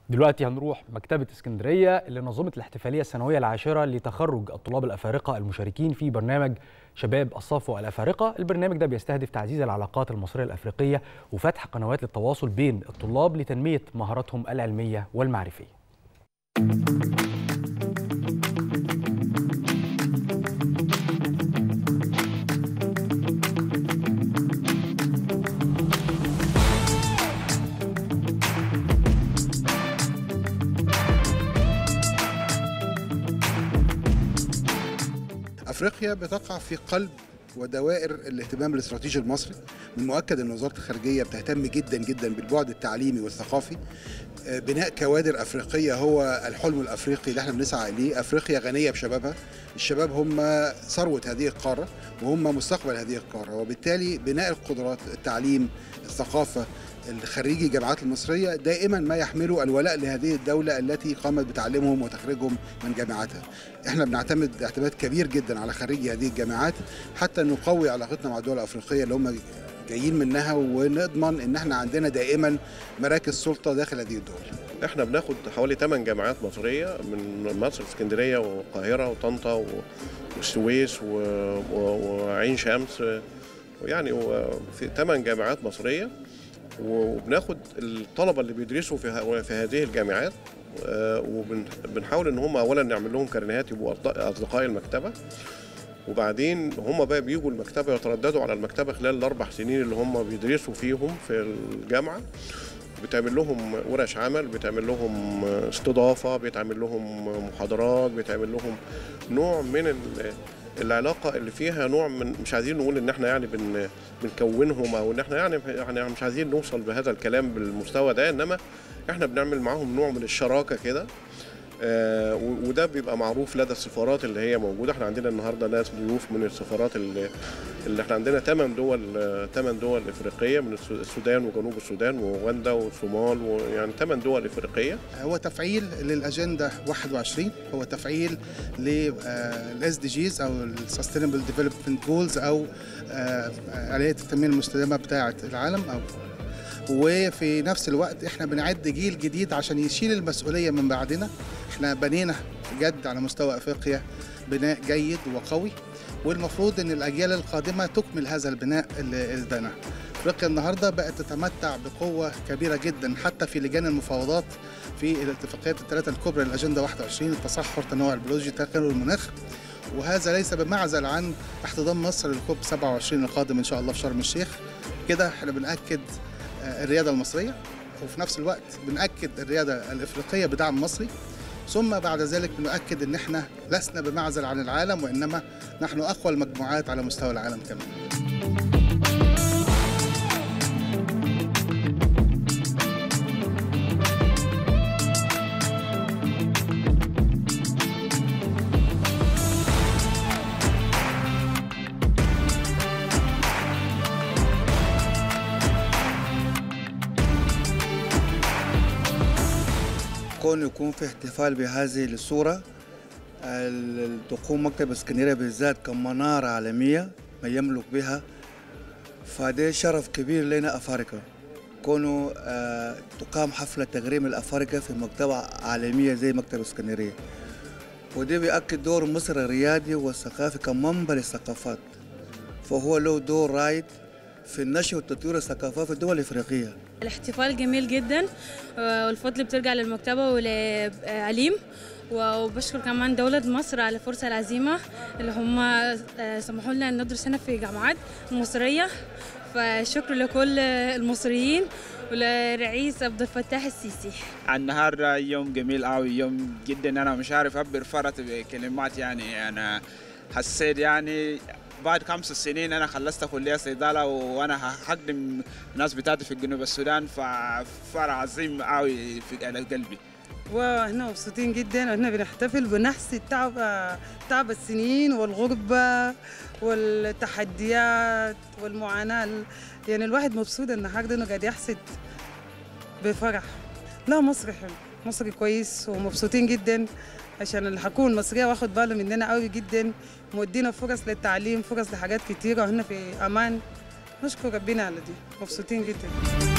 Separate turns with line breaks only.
دلوقتي هنروح مكتبة اسكندرية اللي نظمت الاحتفالية السنوية العاشرة لتخرج الطلاب الأفارقة المشاركين في برنامج شباب الصفوة الأفارقة البرنامج ده بيستهدف تعزيز العلاقات المصرية الأفريقية وفتح قنوات للتواصل بين الطلاب لتنمية مهاراتهم العلمية والمعرفية
افريقيا بتقع في قلب ودوائر الاهتمام الاستراتيجي المصري من مؤكد ان وزاره الخارجيه بتهتم جدا جدا بالبعد التعليمي والثقافي بناء كوادر افريقيه هو الحلم الافريقي اللي احنا بنسعى اليه افريقيا غنيه بشبابها الشباب هم ثروه هذه القاره وهم مستقبل هذه القاره وبالتالي بناء القدرات التعليم الثقافه الخريجي الجامعات المصرية دائما ما يحملوا الولاء لهذه الدولة التي قامت بتعليمهم وتخريجهم من جامعاتها احنا بنعتمد اعتماد كبير جدا على خريجي هذه الجامعات حتى نقوي علاقتنا مع الدول الأفريقية اللي هم جايين منها ونضمن ان احنا عندنا دائما مراكز سلطة داخل هذه الدول
احنا بناخد حوالي 8 جامعات مصرية من مصر اسكندرية والقاهرة وطنطا والسويس وعين شمس يعني في 8 جامعات مصريه وبناخد الطلبه اللي بيدرسوا في في هذه الجامعات وبنحاول ان هم اولا نعمل لهم كارنيهات يبقوا اصدقاء المكتبه وبعدين هم بقى بيجوا المكتبه يترددوا على المكتبه خلال الاربع سنين اللي هم بيدرسوا فيهم في الجامعه بتعمل لهم ورش عمل بتعمل لهم استضافه بيتعمل لهم محاضرات بيتعمل لهم نوع من العلاقه اللي فيها نوع من مش عايزين نقول ان احنا يعني بن بنكونهم او ان احنا يعني يعني مش عايزين نوصل بهذا الكلام بالمستوى ده انما احنا بنعمل معاهم نوع من الشراكه كده آه وده بيبقى معروف لدى السفارات اللي هي موجوده احنا عندنا النهارده ناس ضيوف من السفارات اللي, اللي احنا عندنا ثمان دول ثمان دول افريقيه من السودان وجنوب السودان واوغندا والصومال ويعني ثمان دول افريقيه
هو تفعيل للاجنده 21 هو تفعيل للاس دي جيز او السستينبل ديفلوبمنت جولز او آلية التنميه المستدامه بتاعه العالم او وفي نفس الوقت احنا بنعد جيل جديد عشان يشيل المسؤوليه من بعدنا احنا بنينا بجد على مستوى افريقيا بناء جيد وقوي والمفروض ان الاجيال القادمه تكمل هذا البناء اللي اتبنى افريقيا النهارده بقت تتمتع بقوه كبيره جدا حتى في لجان المفاوضات في الاتفاقيات الثلاثه الكبرى للاجنده 21 التصحر التنوع البيولوجي تغير المناخ وهذا ليس بمعزل عن احتضان مصر للكوب 27 القادم ان شاء الله في شرم الشيخ كده احنا بناكد الرياده المصريه وفي نفس الوقت بنأكد الرياده الافريقيه بدعم مصري ثم بعد ذلك بنؤكد ان احنا لسنا بمعزل عن العالم وانما نحن اقوى المجموعات على مستوى العالم كمان.
كون يكون في احتفال بهذه الصورة تقوم مكتب اسكندرية بالذات كمنارة عالمية ما يملك بها فده شرف كبير لنا أفارقة كونه آه تقام حفلة تكريم الأفارقة في مكتبة عالمية زي مكتب اسكندرية وده بيأكد دور مصر الريادي والثقافي كمنبع للثقافات فهو له دور رايد في النشر وتطوير الثقافات في الدول الافريقيه.
الاحتفال جميل جدا والفضل بترجع للمكتبه ولعليم وبشكر كمان دولة مصر على الفرصة العظيمة اللي هم سمحوا لنا أن ندرس هنا في جامعات مصرية فشكر لكل المصريين ولرئيس عبد الفتاح السيسي
النهارده يوم جميل قوي يوم جدا انا مش عارف اعبر فرط بكلمات يعني انا حسيت يعني بعد خمس سنين انا خلصت كليه صيدله وانا هخدم الناس بتاعتي في جنوب السودان ففرح عظيم قوي في قلبي
واحنا مبسوطين جدا واحنا بنحتفل بنحس التعب تعب السنين والغربه والتحديات والمعاناه يعني الواحد مبسوط ان حاجه انه قاعد يحسد بفرح لا مصر حلو مصر كويس ومبسوطين جدا عشان الحكومه المصريه واخد باله مننا قوي جدا مودينا فرص للتعليم فرص لحاجات كتيره وهنا في امان نشكر ربنا على دي مبسوطين جدا